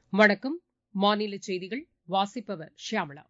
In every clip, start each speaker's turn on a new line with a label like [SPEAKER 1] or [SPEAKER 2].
[SPEAKER 1] வணக்கம் மாநில செய்திகள் வாசிப்பவர் ஷியாமளா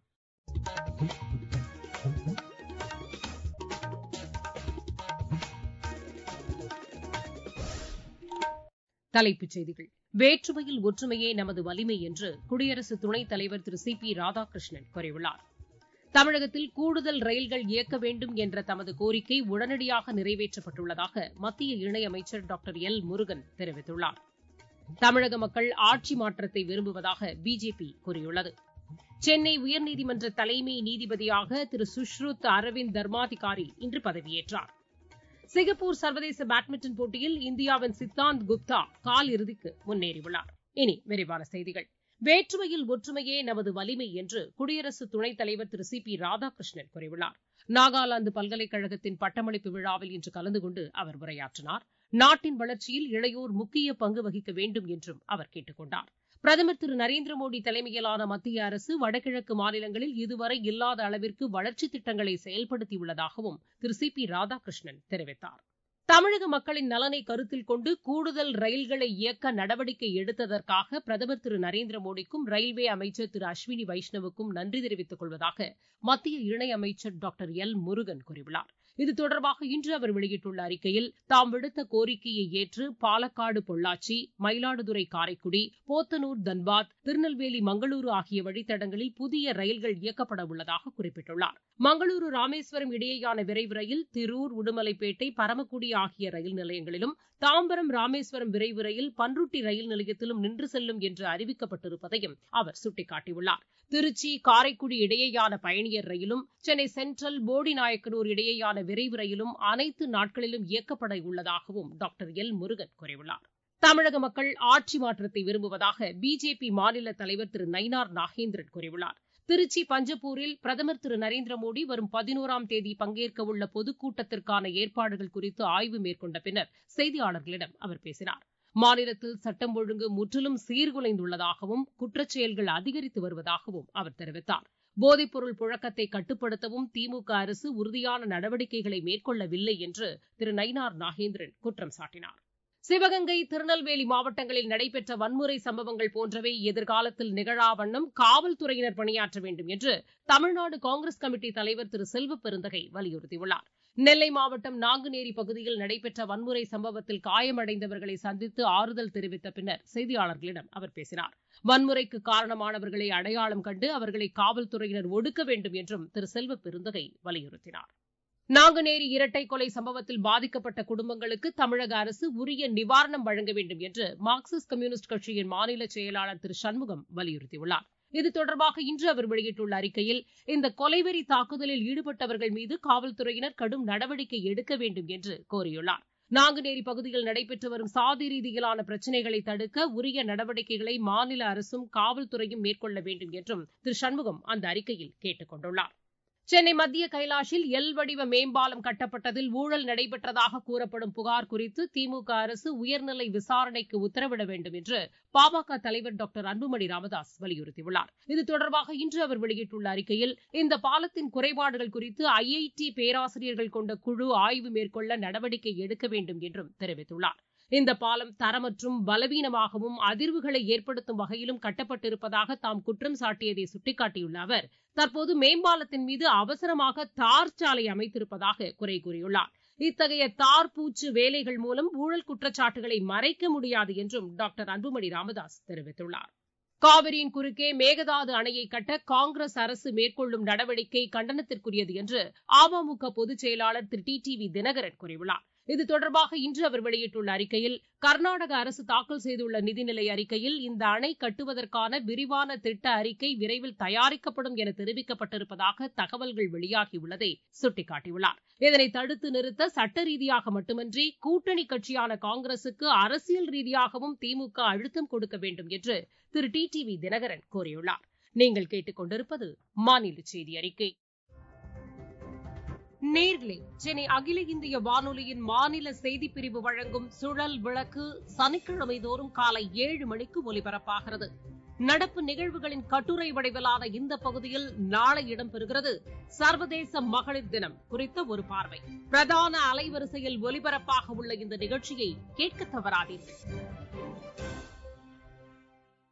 [SPEAKER 1] தலைப்புச் செய்திகள் வேற்றுமையில் ஒற்றுமையே நமது வலிமை என்று குடியரசு துணைத் தலைவர் திரு சி பி ராதாகிருஷ்ணன் கூறியுள்ளார் தமிழகத்தில் கூடுதல் ரயில்கள் இயக்க வேண்டும் என்ற தமது கோரிக்கை உடனடியாக நிறைவேற்றப்பட்டுள்ளதாக மத்திய இணையமைச்சர் டாக்டர் எல் முருகன் தெரிவித்துள்ளார் தமிழக மக்கள் ஆட்சி மாற்றத்தை விரும்புவதாக பிஜேபி கூறியுள்ளது சென்னை உயர்நீதிமன்ற தலைமை நீதிபதியாக திரு சுஷ்ருத் அரவிந்த் தர்மாதிகாரி இன்று பதவியேற்றார் சிங்கப்பூர் சர்வதேச பேட்மிண்டன் போட்டியில் இந்தியாவின் சித்தாந்த் குப்தா கால் இறுதிக்கு முன்னேறியுள்ளார் இனி விரிவான செய்திகள் வேற்றுமையில் ஒற்றுமையே நமது வலிமை என்று குடியரசு துணைத் தலைவர் திரு சி பி ராதாகிருஷ்ணன் கூறியுள்ளார் நாகாலாந்து பல்கலைக்கழகத்தின் பட்டமளிப்பு விழாவில் இன்று கலந்து கொண்டு அவர் உரையாற்றினார் நாட்டின் வளர்ச்சியில் இளையோர் முக்கிய பங்கு வகிக்க வேண்டும் என்றும் அவர் கேட்டுக் கொண்டார் பிரதமர் திரு நரேந்திர மோடி தலைமையிலான மத்திய அரசு வடகிழக்கு மாநிலங்களில் இதுவரை இல்லாத அளவிற்கு வளர்ச்சித் திட்டங்களை செயல்படுத்தியுள்ளதாகவும் திரு சி பி ராதாகிருஷ்ணன் தெரிவித்தார் தமிழக மக்களின் நலனை கருத்தில் கொண்டு கூடுதல் ரயில்களை இயக்க நடவடிக்கை எடுத்ததற்காக பிரதமர் திரு நரேந்திர மோடிக்கும் ரயில்வே அமைச்சர் திரு அஸ்வினி வைஷ்ணவுக்கும் நன்றி தெரிவித்துக் கொள்வதாக மத்திய இணையமைச்சர் டாக்டர் எல் முருகன் கூறியுள்ளார் இது தொடர்பாக இன்று அவர் வெளியிட்டுள்ள அறிக்கையில் தாம் விடுத்த கோரிக்கையை ஏற்று பாலக்காடு பொள்ளாச்சி மயிலாடுதுறை காரைக்குடி போத்தனூர் தன்பாத் திருநெல்வேலி மங்களூரு ஆகிய வழித்தடங்களில் புதிய ரயில்கள் இயக்கப்பட உள்ளதாக குறிப்பிட்டுள்ளார் மங்களூரு ராமேஸ்வரம் இடையேயான விரைவு ரயில் திரூர் உடுமலைப்பேட்டை பரமக்குடி ஆகிய ரயில் நிலையங்களிலும் தாம்பரம் ராமேஸ்வரம் விரைவு ரயில் பன்ருட்டி ரயில் நிலையத்திலும் நின்று செல்லும் என்று அறிவிக்கப்பட்டிருப்பதையும் அவர் சுட்டிக்காட்டியுள்ளார் திருச்சி காரைக்குடி இடையேயான பயணியர் ரயிலும் சென்னை சென்ட்ரல் போடிநாயக்கனூர் இடையேயான விரைவு ரயிலும் அனைத்து நாட்களிலும் இயக்கப்பட உள்ளதாகவும் டாக்டர் எல் முருகன் கூறியுள்ளார் தமிழக மக்கள் ஆட்சி மாற்றத்தை விரும்புவதாக பிஜேபி மாநில தலைவர் திரு நயினார் நாகேந்திரன் கூறியுள்ளார் திருச்சி பஞ்சப்பூரில் பிரதமர் திரு நரேந்திர மோடி வரும் பதினோராம் தேதி பங்கேற்கவுள்ள பொதுக்கூட்டத்திற்கான ஏற்பாடுகள் குறித்து ஆய்வு மேற்கொண்ட பின்னர் செய்தியாளர்களிடம் அவர் பேசினார் மாநிலத்தில் சட்டம் ஒழுங்கு முற்றிலும் சீர்குலைந்துள்ளதாகவும் குற்றச்செயல்கள் அதிகரித்து வருவதாகவும் அவர் தெரிவித்தார் போதைப்பொருள் புழக்கத்தை கட்டுப்படுத்தவும் திமுக அரசு உறுதியான நடவடிக்கைகளை மேற்கொள்ளவில்லை என்று திரு நயினார் நாகேந்திரன் குற்றம் சாட்டினார் சிவகங்கை திருநெல்வேலி மாவட்டங்களில் நடைபெற்ற வன்முறை சம்பவங்கள் போன்றவை எதிர்காலத்தில் நிகழா வண்ணம் காவல்துறையினர் பணியாற்ற வேண்டும் என்று தமிழ்நாடு காங்கிரஸ் கமிட்டி தலைவர் திரு செல்வ பெருந்தகை வலியுறுத்தியுள்ளார் நெல்லை மாவட்டம் நாங்குநேரி பகுதியில் நடைபெற்ற வன்முறை சம்பவத்தில் காயமடைந்தவர்களை சந்தித்து ஆறுதல் தெரிவித்த பின்னர் செய்தியாளர்களிடம் அவர் பேசினார் வன்முறைக்கு காரணமானவர்களை அடையாளம் கண்டு அவர்களை காவல்துறையினர் ஒடுக்க வேண்டும் என்றும் திரு செல்வ பெருந்தகை வலியுறுத்தினார் நாங்குநேரி இரட்டை கொலை சம்பவத்தில் பாதிக்கப்பட்ட குடும்பங்களுக்கு தமிழக அரசு உரிய நிவாரணம் வழங்க வேண்டும் என்று மார்க்சிஸ்ட் கம்யூனிஸ்ட் கட்சியின் மாநில செயலாளர் திரு சண்முகம் வலியுறுத்தியுள்ளார் இது தொடர்பாக இன்று அவர் வெளியிட்டுள்ள அறிக்கையில் இந்த கொலைவெறி தாக்குதலில் ஈடுபட்டவர்கள் மீது காவல்துறையினர் கடும் நடவடிக்கை எடுக்க வேண்டும் என்று கோரியுள்ளார் நாங்குநேரி பகுதியில் நடைபெற்று வரும் சாதி ரீதியிலான பிரச்சினைகளை தடுக்க உரிய நடவடிக்கைகளை மாநில அரசும் காவல்துறையும் மேற்கொள்ள வேண்டும் என்றும் திரு சண்முகம் அந்த அறிக்கையில் கேட்டுக் கொண்டுள்ளார் சென்னை மத்திய கைலாஷில் எல் வடிவ மேம்பாலம் கட்டப்பட்டதில் ஊழல் நடைபெற்றதாக கூறப்படும் புகார் குறித்து திமுக அரசு உயர்நிலை விசாரணைக்கு உத்தரவிட வேண்டும் என்று பாமக தலைவர் டாக்டர் அன்புமணி ராமதாஸ் வலியுறுத்தியுள்ளார் இது தொடர்பாக இன்று அவர் வெளியிட்டுள்ள அறிக்கையில் இந்த பாலத்தின் குறைபாடுகள் குறித்து ஐஐடி பேராசிரியர்கள் கொண்ட குழு ஆய்வு மேற்கொள்ள நடவடிக்கை எடுக்க வேண்டும் என்றும் தெரிவித்துள்ளார் இந்த பாலம் தரமற்றும் பலவீனமாகவும் அதிர்வுகளை ஏற்படுத்தும் வகையிலும் கட்டப்பட்டிருப்பதாக தாம் குற்றம் சாட்டியதை சுட்டிக்காட்டியுள்ள அவர் தற்போது மேம்பாலத்தின் மீது அவசரமாக தார் சாலை அமைத்திருப்பதாக குறை கூறியுள்ளார் இத்தகைய தார் பூச்சு வேலைகள் மூலம் ஊழல் குற்றச்சாட்டுகளை மறைக்க முடியாது என்றும் டாக்டர் அன்புமணி ராமதாஸ் தெரிவித்துள்ளார் காவிரியின் குறுக்கே மேகதாது அணையை கட்ட காங்கிரஸ் அரசு மேற்கொள்ளும் நடவடிக்கை கண்டனத்திற்குரியது என்று அமமுக பொதுச் செயலாளர் திரு டி டி வி தினகரன் கூறியுள்ளார் இது தொடர்பாக இன்று அவர் வெளியிட்டுள்ள அறிக்கையில் கர்நாடக அரசு தாக்கல் செய்துள்ள நிதிநிலை அறிக்கையில் இந்த அணை கட்டுவதற்கான விரிவான திட்ட அறிக்கை விரைவில் தயாரிக்கப்படும் என தெரிவிக்கப்பட்டிருப்பதாக தகவல்கள் வெளியாகியுள்ளதை சுட்டிக்காட்டியுள்ளார் இதனை தடுத்து நிறுத்த சட்ட ரீதியாக மட்டுமின்றி கூட்டணி கட்சியான காங்கிரசுக்கு அரசியல் ரீதியாகவும் திமுக அழுத்தம் கொடுக்க வேண்டும் என்று திரு டி டி வி தினகரன் கூறியுள்ளார் நீங்கள் கேட்டுக் கொண்டிருப்பது மாநில செய்தி அறிக்கை நேர்களே சென்னை அகில இந்திய வானொலியின் மாநில செய்திப்பிரிவு வழங்கும் சுழல் விளக்கு சனிக்கிழமை தோறும் காலை ஏழு மணிக்கு ஒலிபரப்பாகிறது நடப்பு நிகழ்வுகளின் கட்டுரை வடிவிலான இந்த பகுதியில் நாளை இடம்பெறுகிறது சர்வதேச மகளிர் தினம் குறித்த ஒரு பார்வை பிரதான அலைவரிசையில் ஒலிபரப்பாக உள்ள இந்த நிகழ்ச்சியை கேட்க தவறாதீர்கள்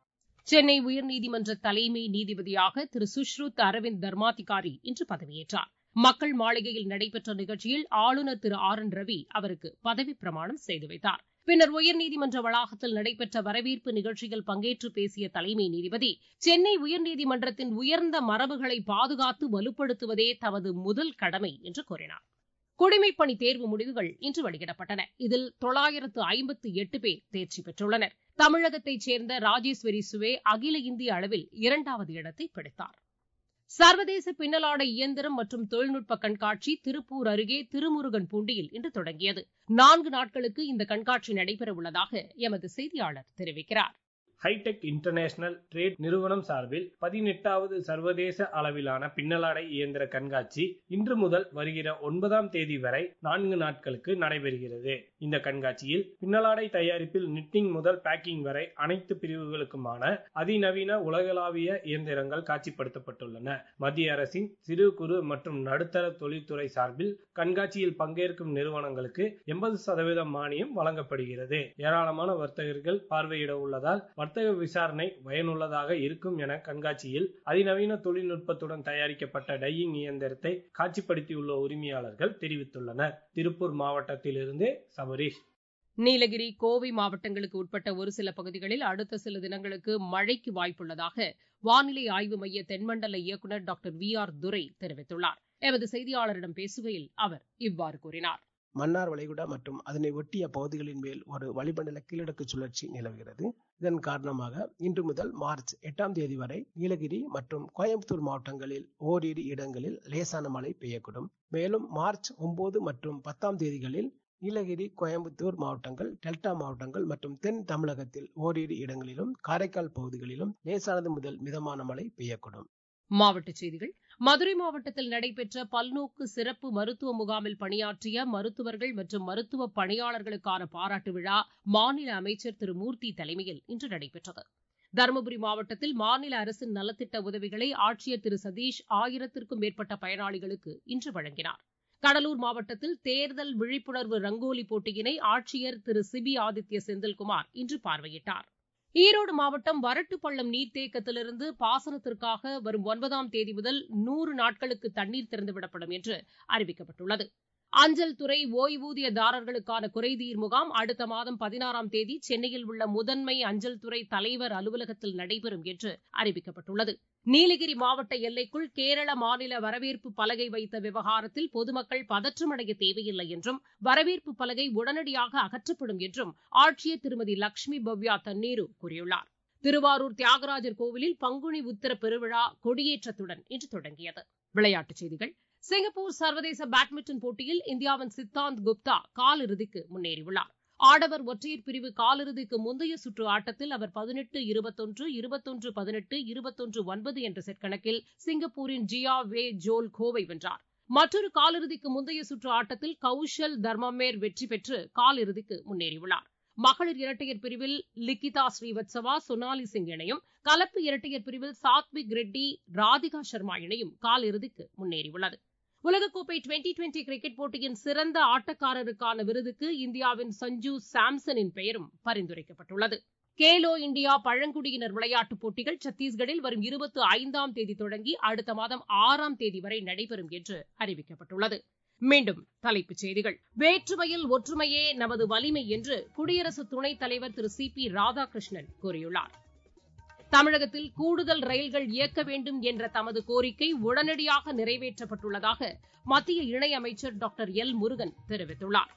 [SPEAKER 1] சென்னை உயர்நீதிமன்ற தலைமை நீதிபதியாக திரு சுஷ்ருத் அரவிந்த் தர்மாதிகாரி இன்று பதவியேற்றார் மக்கள் மாளிகையில் நடைபெற்ற நிகழ்ச்சியில் ஆளுநர் திரு ஆர் என் ரவி அவருக்கு பதவிப் பிரமாணம் செய்து வைத்தார் பின்னர் உயர்நீதிமன்ற வளாகத்தில் நடைபெற்ற வரவேற்பு நிகழ்ச்சியில் பங்கேற்று பேசிய தலைமை நீதிபதி சென்னை உயர்நீதிமன்றத்தின் உயர்ந்த மரபுகளை பாதுகாத்து வலுப்படுத்துவதே தமது முதல் கடமை என்று கூறினார் குடிமைப்பணி தேர்வு முடிவுகள் இன்று வெளியிடப்பட்டன இதில் தொள்ளாயிரத்து ஐம்பத்து எட்டு பேர் தேர்ச்சி பெற்றுள்ளனர் தமிழகத்தைச் சேர்ந்த ராஜேஸ்வரி சுவே அகில இந்திய அளவில் இரண்டாவது இடத்தை பிடித்தார் சர்வதேச பின்னலாடை இயந்திரம் மற்றும் தொழில்நுட்ப கண்காட்சி திருப்பூர் அருகே திருமுருகன் பூண்டியில் இன்று தொடங்கியது நான்கு நாட்களுக்கு இந்த கண்காட்சி நடைபெறவுள்ளதாக எமது செய்தியாளர் தெரிவிக்கிறார்
[SPEAKER 2] ஹைடெக் இன்டர்நேஷனல் ட்ரேட் நிறுவனம் சார்பில் பதினெட்டாவது சர்வதேச அளவிலான பின்னலாடை இயந்திர கண்காட்சி இன்று முதல் வருகிற ஒன்பதாம் தேதி வரை நான்கு நாட்களுக்கு நடைபெறுகிறது இந்த கண்காட்சியில் பின்னலாடை தயாரிப்பில் நிட்டிங் முதல் பேக்கிங் வரை அனைத்து பிரிவுகளுக்குமான அதிநவீன உலகளாவிய இயந்திரங்கள் காட்சிப்படுத்தப்பட்டுள்ளன மத்திய அரசின் சிறு குறு மற்றும் நடுத்தர தொழில்துறை சார்பில் கண்காட்சியில் பங்கேற்கும் நிறுவனங்களுக்கு எண்பது சதவீதம் மானியம் வழங்கப்படுகிறது ஏராளமான வர்த்தகர்கள் பார்வையிட உள்ளதால் வர்த்தக விசாரணை பயனுள்ளதாக இருக்கும் என கண்காட்சியில் அதிநவீன தொழில்நுட்பத்துடன் தயாரிக்கப்பட்ட டையிங் இயந்திரத்தை காட்சிப்படுத்தியுள்ள உரிமையாளர்கள் தெரிவித்துள்ளனர் திருப்பூர் மாவட்டத்திலிருந்து சபரீஷ்
[SPEAKER 1] நீலகிரி கோவை மாவட்டங்களுக்கு உட்பட்ட ஒரு சில பகுதிகளில் அடுத்த சில தினங்களுக்கு மழைக்கு வாய்ப்புள்ளதாக வானிலை ஆய்வு மைய தென்மண்டல இயக்குநர் டாக்டர் வி ஆர் துரை தெரிவித்துள்ளார் எமது செய்தியாளரிடம் பேசுகையில் அவர் இவ்வாறு கூறினார்
[SPEAKER 3] மன்னார் வளைகுடா மற்றும் அதனை ஒட்டிய பகுதிகளின் மேல் ஒரு வளிமண்டல கீழடுக்கு சுழற்சி நிலவுகிறது இதன் காரணமாக இன்று முதல் மார்ச் எட்டாம் தேதி வரை நீலகிரி மற்றும் கோயம்புத்தூர் மாவட்டங்களில் ஓரிரு இடங்களில் லேசான மழை பெய்யக்கூடும் மேலும் மார்ச் ஒன்பது மற்றும் பத்தாம் தேதிகளில் நீலகிரி கோயம்புத்தூர் மாவட்டங்கள் டெல்டா மாவட்டங்கள் மற்றும் தென் தமிழகத்தில் ஓரிரு இடங்களிலும் காரைக்கால் பகுதிகளிலும் லேசானது முதல் மிதமான மழை பெய்யக்கூடும்
[SPEAKER 1] மாவட்டச் செய்திகள் மதுரை மாவட்டத்தில் நடைபெற்ற பல்நோக்கு சிறப்பு மருத்துவ முகாமில் பணியாற்றிய மருத்துவர்கள் மற்றும் மருத்துவ பணியாளர்களுக்கான பாராட்டு விழா மாநில அமைச்சர் திரு மூர்த்தி தலைமையில் இன்று நடைபெற்றது தருமபுரி மாவட்டத்தில் மாநில அரசின் நலத்திட்ட உதவிகளை ஆட்சியர் திரு சதீஷ் ஆயிரத்திற்கும் மேற்பட்ட பயனாளிகளுக்கு இன்று வழங்கினார் கடலூர் மாவட்டத்தில் தேர்தல் விழிப்புணர்வு ரங்கோலி போட்டியினை ஆட்சியர் திரு சிபி ஆதித்ய செந்தில்குமார் இன்று பார்வையிட்டார் ஈரோடு மாவட்டம் வரட்டுப்பள்ளம் நீர்த்தேக்கத்திலிருந்து பாசனத்திற்காக வரும் ஒன்பதாம் தேதி முதல் நூறு நாட்களுக்கு தண்ணீர் திறந்துவிடப்படும் என்று அறிவிக்கப்பட்டுள்ளது அஞ்சல் துறை ஓய்வூதியதாரர்களுக்கான குறைதீர் முகாம் அடுத்த மாதம் பதினாறாம் தேதி சென்னையில் உள்ள முதன்மை அஞ்சல் துறை தலைவர் அலுவலகத்தில் நடைபெறும் என்று அறிவிக்கப்பட்டுள்ளது நீலகிரி மாவட்ட எல்லைக்குள் கேரள மாநில வரவேற்பு பலகை வைத்த விவகாரத்தில் பொதுமக்கள் பதற்றமடைய தேவையில்லை என்றும் வரவேற்பு பலகை உடனடியாக அகற்றப்படும் என்றும் ஆட்சியர் திருமதி லட்சுமி பவ்யா தண்ணீரு கூறியுள்ளார் திருவாரூர் தியாகராஜர் கோவிலில் பங்குனி உத்திர பெருவிழா கொடியேற்றத்துடன் இன்று தொடங்கியது விளையாட்டுச் செய்திகள் சிங்கப்பூர் சர்வதேச பேட்மிண்டன் போட்டியில் இந்தியாவின் சித்தாந்த் குப்தா காலிறுதிக்கு முன்னேறியுள்ளார் ஆடவர் ஒற்றையர் பிரிவு காலிறுதிக்கு முந்தைய சுற்று ஆட்டத்தில் அவர் பதினெட்டு இருபத்தொன்று இருபத்தொன்று பதினெட்டு இருபத்தொன்று ஒன்பது என்ற செட் கணக்கில் சிங்கப்பூரின் ஜியா வே ஜோல் கோவை வென்றார் மற்றொரு காலிறுதிக்கு முந்தைய சுற்று ஆட்டத்தில் கௌஷல் தர்மமேர் வெற்றி பெற்று காலிறுதிக்கு முன்னேறியுள்ளார் மகளிர் இரட்டையர் பிரிவில் லிக்கிதா ஸ்ரீவத்சவா சொனாலி சிங் இணையும் கலப்பு இரட்டையர் பிரிவில் சாத்விக் ரெட்டி ராதிகா சர்மா இணையும் காலிறுதிக்கு முன்னேறியுள்ளது உலகக்கோப்பை டுவெண்டி டுவெண்டி கிரிக்கெட் போட்டியின் சிறந்த ஆட்டக்காரருக்கான விருதுக்கு இந்தியாவின் சஞ்சு சாம்சனின் பெயரும் பரிந்துரைக்கப்பட்டுள்ளது கேலோ இந்தியா பழங்குடியினர் விளையாட்டுப் போட்டிகள் சத்தீஸ்கரில் வரும் இருபத்தி ஐந்தாம் தேதி தொடங்கி அடுத்த மாதம் ஆறாம் தேதி வரை நடைபெறும் என்று அறிவிக்கப்பட்டுள்ளது மீண்டும் தலைப்புச் செய்திகள் வேற்றுமையில் ஒற்றுமையே நமது வலிமை என்று குடியரசு துணைத் தலைவர் திரு சி பி ராதாகிருஷ்ணன் கூறியுள்ளார் தமிழகத்தில் கூடுதல் ரயில்கள் இயக்க வேண்டும் என்ற தமது கோரிக்கை உடனடியாக நிறைவேற்றப்பட்டுள்ளதாக மத்திய இணையமைச்சர் டாக்டர் எல் முருகன் தெரிவித்துள்ளார்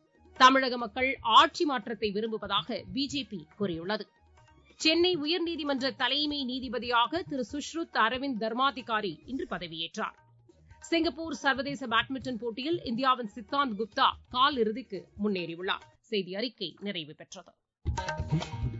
[SPEAKER 1] தமிழக மக்கள் ஆட்சி மாற்றத்தை விரும்புவதாக பிஜேபி கூறியுள்ளது சென்னை உயர்நீதிமன்ற தலைமை நீதிபதியாக திரு சுஷ்ருத் அரவிந்த் தர்மாதிகாரி இன்று பதவியேற்றார் சிங்கப்பூர் சர்வதேச பேட்மிண்டன் போட்டியில் இந்தியாவின் சித்தாந்த் குப்தா கால் இறுதிக்கு முன்னேறியுள்ளார் செய்தி அறிக்கை நிறைவு பெற்றது